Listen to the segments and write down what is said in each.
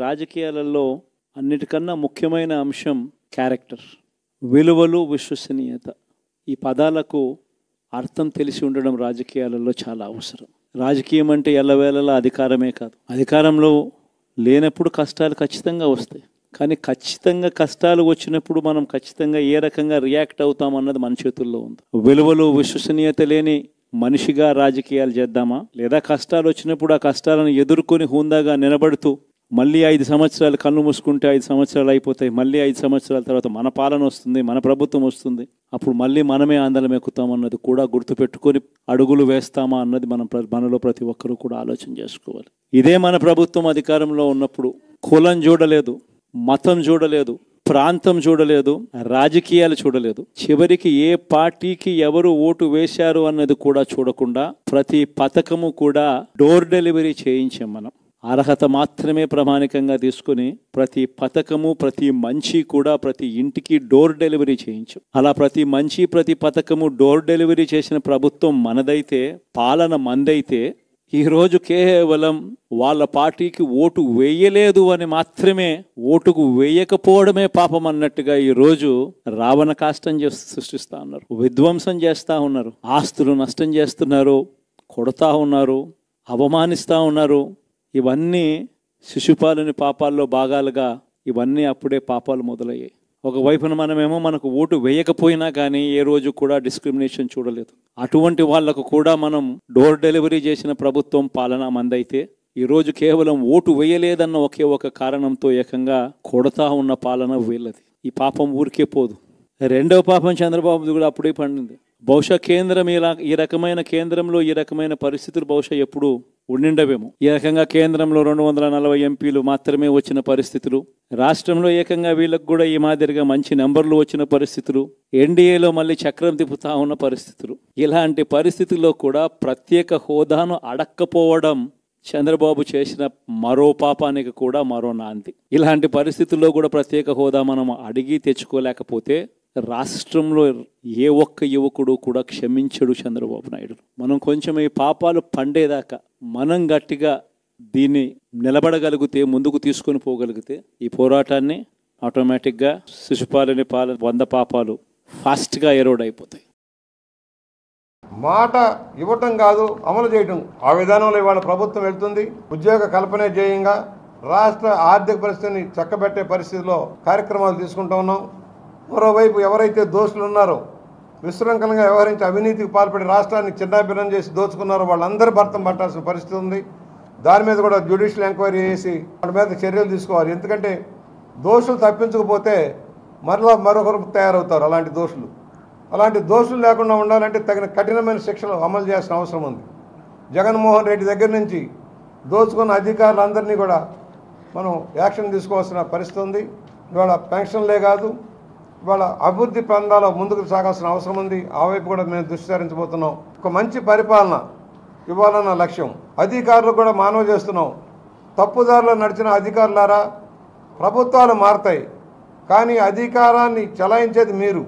రాజకీయాలలో అన్నిటికన్నా ముఖ్యమైన అంశం క్యారెక్టర్ విలువలు విశ్వసనీయత ఈ పదాలకు అర్థం తెలిసి ఉండడం రాజకీయాలలో చాలా అవసరం రాజకీయం అంటే ఎల్లవేళలా అధికారమే కాదు అధికారంలో లేనప్పుడు కష్టాలు ఖచ్చితంగా వస్తాయి కానీ ఖచ్చితంగా కష్టాలు వచ్చినప్పుడు మనం ఖచ్చితంగా ఏ రకంగా రియాక్ట్ అవుతాం అన్నది మన చేతుల్లో ఉంది విలువలు విశ్వసనీయత లేని మనిషిగా రాజకీయాలు చేద్దామా లేదా కష్టాలు వచ్చినప్పుడు ఆ కష్టాలను ఎదుర్కొని హుందాగా నిలబడుతూ మళ్ళీ ఐదు సంవత్సరాలు కళ్ళు మూసుకుంటే ఐదు సంవత్సరాలు అయిపోతాయి మళ్ళీ ఐదు సంవత్సరాల తర్వాత మన పాలన వస్తుంది మన ప్రభుత్వం వస్తుంది అప్పుడు మళ్ళీ మనమే ఆందోళన ఎక్కుతాం అన్నది కూడా గుర్తుపెట్టుకొని అడుగులు వేస్తామా అన్నది మనం ప్ర- మనలో ప్రతి ఒక్కరూ కూడా ఆలోచన చేసుకోవాలి ఇదే మన ప్రభుత్వం అధికారంలో ఉన్నప్పుడు కులం చూడలేదు మతం చూడలేదు ప్రాంతం చూడలేదు రాజకీయాలు చూడలేదు చివరికి ఏ పార్టీకి ఎవరు ఓటు వేశారు అన్నది కూడా చూడకుండా ప్రతి పథకము కూడా డోర్ డెలివరీ చేయించాం మనం అర్హత మాత్రమే ప్రామాణికంగా తీసుకుని ప్రతి పథకము ప్రతి మంచి కూడా ప్రతి ఇంటికి డోర్ డెలివరీ చేయించాం అలా ప్రతి మంచి ప్రతి పథకము డోర్ డెలివరీ చేసిన ప్రభుత్వం మనదైతే పాలన మందైతే ఈరోజు కేవలం వాళ్ళ పార్టీకి ఓటు వేయలేదు అని మాత్రమే ఓటుకు వేయకపోవడమే పాపం అన్నట్టుగా ఈరోజు రావణ కాష్టం చేస్తూ సృష్టిస్తా ఉన్నారు విధ్వంసం చేస్తా ఉన్నారు ఆస్తులు నష్టం చేస్తున్నారు కొడతా ఉన్నారు అవమానిస్తా ఉన్నారు ఇవన్నీ శిశుపాలుని పాపాల్లో భాగాలుగా ఇవన్నీ అప్పుడే పాపాలు మొదలయ్యాయి ఒకవైపున మనమేమో మనకు ఓటు వేయకపోయినా కానీ ఏ రోజు కూడా డిస్క్రిమినేషన్ చూడలేదు అటువంటి వాళ్లకు కూడా మనం డోర్ డెలివరీ చేసిన ప్రభుత్వం పాలన మందైతే ఈరోజు కేవలం ఓటు వేయలేదన్న ఒకే ఒక కారణంతో ఏకంగా కొడతా ఉన్న పాలన వీళ్ళది ఈ పాపం ఊరికే పోదు రెండవ పాపం చంద్రబాబుది కూడా అప్పుడే పండింది బహుశా కేంద్రం ఇలా ఈ రకమైన కేంద్రంలో ఈ రకమైన పరిస్థితులు బహుశా ఎప్పుడు ఉండిండవేమో ఈ రకంగా కేంద్రంలో రెండు వందల నలభై ఎంపీలు మాత్రమే వచ్చిన పరిస్థితులు రాష్ట్రంలో ఏకంగా వీళ్ళకు కూడా ఈ మాదిరిగా మంచి నెంబర్లు వచ్చిన పరిస్థితులు ఎన్డీఏలో మళ్ళీ చక్రం తిప్పుతా ఉన్న పరిస్థితులు ఇలాంటి పరిస్థితుల్లో కూడా ప్రత్యేక హోదాను అడక్కపోవడం చంద్రబాబు చేసిన మరో పాపానికి కూడా మరో నాంది ఇలాంటి పరిస్థితుల్లో కూడా ప్రత్యేక హోదా మనం అడిగి తెచ్చుకోలేకపోతే రాష్ట్రంలో ఏ ఒక్క యువకుడు కూడా క్షమించడు చంద్రబాబు నాయుడు మనం కొంచెం ఈ పాపాలు పండేదాకా మనం గట్టిగా దీన్ని నిలబడగలిగితే ముందుకు తీసుకొని పోగలిగితే ఈ పోరాటాన్ని ఆటోమేటిక్గా శిశుపాలని పాల వంద పాపాలు ఫాస్ట్గా ఎరోడ్ అయిపోతాయి మాట ఇవ్వటం కాదు అమలు చేయటం ఆ విధానంలో ఇవాళ ప్రభుత్వం వెళ్తుంది ఉద్యోగ కల్పనే ధ్యేయంగా రాష్ట్ర ఆర్థిక పరిస్థితిని చక్కబెట్టే పరిస్థితిలో కార్యక్రమాలు తీసుకుంటూ ఉన్నాం మరోవైపు ఎవరైతే దోషులు ఉన్నారో విశృంఖలంగా వ్యవహరించి అవినీతికి పాల్పడి రాష్ట్రాన్ని చిన్నాభిన్నం చేసి దోచుకున్నారో వాళ్ళందరూ భర్తం పట్టాల్సిన పరిస్థితి ఉంది దాని మీద కూడా జ్యుడిషియల్ ఎంక్వైరీ చేసి వాళ్ళ మీద చర్యలు తీసుకోవాలి ఎందుకంటే దోషులు తప్పించకపోతే మరలా మరొకరు తయారవుతారు అలాంటి దోషులు అలాంటి దోషులు లేకుండా ఉండాలంటే తగిన కఠినమైన శిక్షలు అమలు చేయాల్సిన అవసరం ఉంది జగన్మోహన్ రెడ్డి దగ్గర నుంచి దోచుకున్న అధికారులందరినీ కూడా మనం యాక్షన్ తీసుకోవాల్సిన పరిస్థితి ఉంది ఇవాళ పెన్షన్లే కాదు ఇవాళ అభివృద్ధి ప్రాంతాల్లో ముందుకు సాగాల్సిన అవసరం ఉంది ఆ వైపు కూడా మేము దృష్టి సారించబోతున్నాం ఒక మంచి పరిపాలన ఇవ్వాలన్న లక్ష్యం అధికారులు కూడా మానవ చేస్తున్నాం తప్పుదారిలో నడిచిన అధికారులారా ప్రభుత్వాలు మారతాయి కానీ అధికారాన్ని చలాయించేది మీరు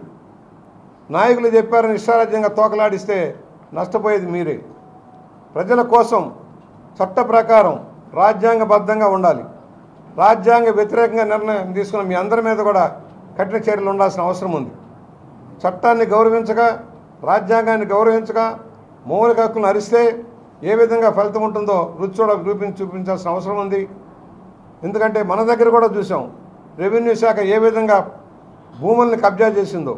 నాయకులు చెప్పారని ఇష్టారాజ్యంగా తోకలాడిస్తే నష్టపోయేది మీరే ప్రజల కోసం చట్ట ప్రకారం రాజ్యాంగబద్ధంగా ఉండాలి రాజ్యాంగ వ్యతిరేకంగా నిర్ణయం తీసుకున్న మీ అందరి మీద కూడా కఠిన చర్యలు ఉండాల్సిన అవసరం ఉంది చట్టాన్ని గౌరవించగా రాజ్యాంగాన్ని గౌరవించగా మౌలిక హక్కులను అరిస్తే ఏ విధంగా ఫలితం ఉంటుందో రుచి చూడ రూపించి చూపించాల్సిన అవసరం ఉంది ఎందుకంటే మన దగ్గర కూడా చూసాం రెవెన్యూ శాఖ ఏ విధంగా భూముల్ని కబ్జా చేసిందో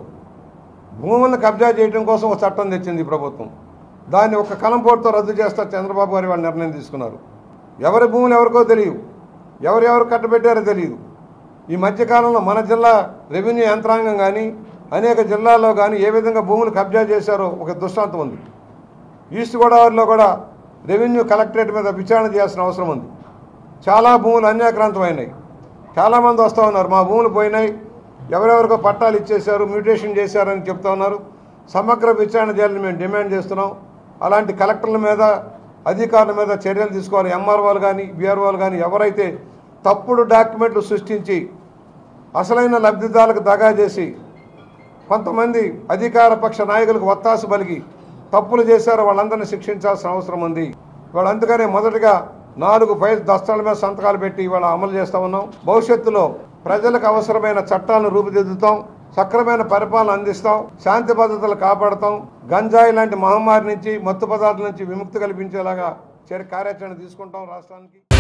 భూములను కబ్జా చేయడం కోసం ఒక చట్టం తెచ్చింది ఈ ప్రభుత్వం దాన్ని ఒక కలంపోటుతో రద్దు చేస్తా చంద్రబాబు గారు వాళ్ళు నిర్ణయం తీసుకున్నారు ఎవరి భూములు ఎవరికో తెలియదు ఎవరెవరు కట్టబెట్టారో తెలియదు ఈ మధ్యకాలంలో మన జిల్లా రెవెన్యూ యంత్రాంగం కానీ అనేక జిల్లాల్లో కానీ ఏ విధంగా భూములు కబ్జా చేశారో ఒక దృష్టాంతం ఉంది ఈస్ట్ గోదావరిలో కూడా రెవెన్యూ కలెక్టరేట్ మీద విచారణ చేయాల్సిన అవసరం ఉంది చాలా భూములు అన్యాక్రాంతమైనాయి చాలామంది వస్తూ ఉన్నారు మా భూములు పోయినాయి ఎవరెవరికో పట్టాలు ఇచ్చేశారు మ్యూటేషన్ చేశారని చెప్తా ఉన్నారు సమగ్ర విచారణ చేయాలని మేము డిమాండ్ చేస్తున్నాం అలాంటి కలెక్టర్ల మీద అధికారుల మీద చర్యలు తీసుకోవాలి ఎంఆర్ఓలు కానీ బీఆర్ఓలు కానీ ఎవరైతే తప్పుడు డాక్యుమెంట్లు సృష్టించి అసలైన లబ్ధిదారులకు దగా చేసి కొంతమంది అధికార పక్ష నాయకులకు ఒత్తాసు పలికి తప్పులు చేశారో వాళ్ళందరినీ శిక్షించాల్సిన అవసరం ఉంది వాళ్ళు అందుకనే మొదటగా నాలుగు ఫైల్ దస్తాల మీద సంతకాలు పెట్టి ఇవాళ అమలు చేస్తా ఉన్నాం భవిష్యత్తులో ప్రజలకు అవసరమైన చట్టాలను రూపుదిద్దుతాం సక్రమైన పరిపాలన అందిస్తాం శాంతి భద్రతలు కాపాడతాం గంజాయి లాంటి మహమ్మారి నుంచి మత్తు పదార్థాల నుంచి విముక్తి కల్పించేలాగా చర్య కార్యాచరణ తీసుకుంటాం రాష్ట్రానికి